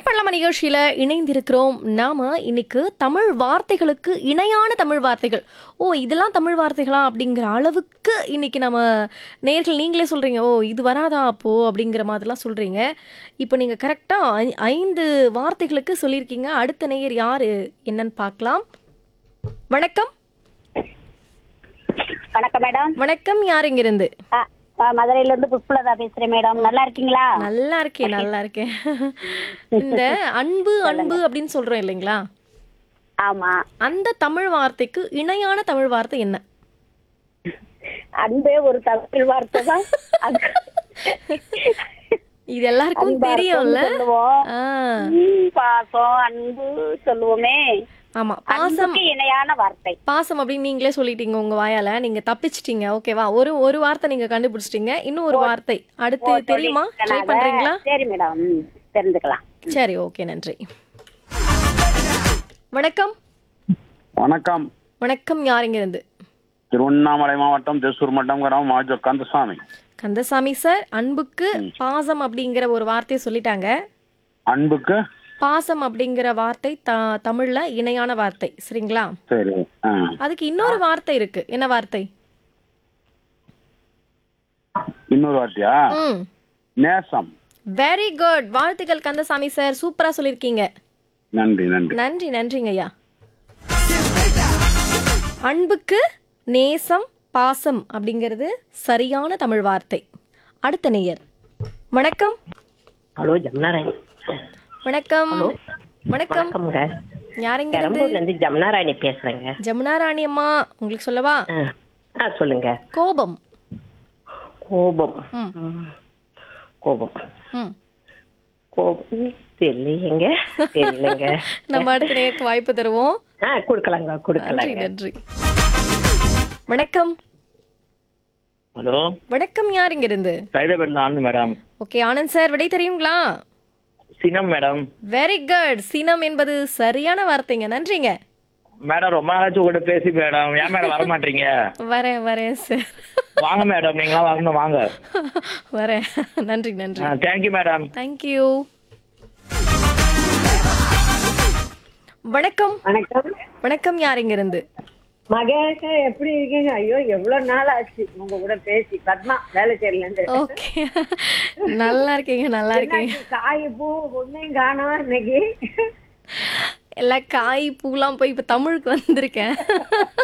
பண்ணலாமா நிகழ்ச்சியில இணைந்திருக்கிறோம் நாம இன்னைக்கு தமிழ் வார்த்தைகளுக்கு இணையான தமிழ் வார்த்தைகள் ஓ இதெல்லாம் தமிழ் வார்த்தைகளா அப்படிங்கிற அளவுக்கு இன்னைக்கு நம்ம நேர்கள் நீங்களே சொல்றீங்க ஓ இது வராதா அப்போ அப்படிங்கிற மாதிரிலாம் சொல்றீங்க இப்போ நீங்க கரெக்டா ஐந்து வார்த்தைகளுக்கு சொல்லியிருக்கீங்க அடுத்த நேயர் யாரு என்னன்னு பார்க்கலாம் வணக்கம் வணக்கம் மேடம் வணக்கம் யார் இங்கிருந்து ஆ, ஆ, மதுரையில இருந்து புஷ்பலதா பேசுறேன் மேடம் நல்லா இருக்கீங்களா நல்லா இருக்கேன் நல்லா இருக்கேன் இந்த அன்பு அன்பு அப்படின்னு சொல்றோம் இல்லைங்களா ஆமா அந்த தமிழ் வார்த்தைக்கு இணையான தமிழ் வார்த்தை என்ன அன்பே ஒரு தமிழ் வார்த்தை தான் அது- இது எல்லாருக்கும் அன்பா தெரியும்ல இருக்கும்னு சொல்லுவோம் ஆ, ம், பாசம் அன்பு சொல்லுவோமே ஆமா பாசம் அன்புக்கு இணையான வார்த்தை பாசம் அப்படின்னு நீங்களே சொல்லிட்டீங்க உங்க வாயால நீங்க தப்பிச்சிட்டீங்க ஓகேவா ஒரு ஒரு வார்த்தை நீங்க கண்டுபிடிச்சிட்டீங்க இன்னும் ஒரு வார்த்தை அடுத்து தெரியுமா ட்ரை பண்றீங்களா சரி மேடம் ம், தெரிஞ்சுக்கலாம் சரி ஓகே நன்றி வணக்கம் வணக்கம் வணக்கம் யாருங்க இருந்து திருவண்ணாமலை மாவட்டம் திருசூர் மட்டம் கிராமம் மாஜோ கந்தசாமி கந்தசாமி சார் அன்புக்கு பாசம் அப்படிங்கிற ஒரு வார்த்தையை சொல்லிட்டாங்க அன்புக்கு பாசம் அப்படிங்கிற வார்த்தை த தமிழ்ல இணையான வார்த்தை சரிங்களா சரி ஆ அதுக்கு இன்னொரு வார்த்தை இருக்கு என்ன வார்த்தை இன்னொரு வார்த்தையா ம் நேசம் வெரி குட் வாழ்த்துக்கள் கந்தசாமி சார் சூப்பரா சொல்லியிருக்கீங்க நன்றி நன்றி நன்றி நன்றிங்க ஐயா அன்புக்கு நேசம் பாசம் அப்படிங்கிறது சரியான தமிழ் வார்த்தை அடுத்த நேயர் வணக்கம் ஹலோ ஜமுனாராணி வணக்கம் வணக்கம் வணக்கம்ங்க யாருங்க இருந்து பெரம்பூர்ல இருந்து ஜமுனாராணி பேசுறேங்க ஜமுனா ராணி அம்மா உங்களுக்கு சொல்லவா ஆ, ஆ சொல்லுங்க கோபம் கோபம் ம். ம். கோபம் ம் கோபம் தெரியலையேங்க தெரியலைங்க நம்ம அடுத்த நேருக்கு வாய்ப்பு தருவோம் ஆ கொடுக்கலாங்க நன்றி கொடுக்கலாங்க நன்றி வணக்கம் ஹலோ வணக்கம் யார் இங்க இருந்து சைதாபேட்ல Anand madam okay Anand sir விடை தெரியுங்களா சினம் மேடம் வெரி குட் சினம் என்பது சரியான வார்த்தைங்க நன்றிங்க மேடம் ரொம்ப நாளாச்சு கூட பேசி மேடம் ஏன் மேடம் வர மாட்டீங்க வரேன் வரேன் சார் வாங்க மேடம் நீங்களாம் வரணும் வாங்க வரேன் நன்றி நன்றி தேங்க்யூ மேடம் தேங்க்யூ வணக்கம் வணக்கம் வணக்கம் யார் இங்க இருந்து மகேஷ் எப்படி இருக்கீங்க ஐயோ எவ்வளவு நாள் ஆச்சு உங்க கூட பேசி பத்மா வேலைச்சேரில இருந்து ஓகே நல்லா இருக்கீங்க நல்லா இருக்கீங்க என்னாச்சு, காய் பூ ஒன்னையும் காணோம் இன்னைக்கு எல்லா காய் பூலாம் போய் இப்ப தமிழுக்கு வந்திருக்கேன்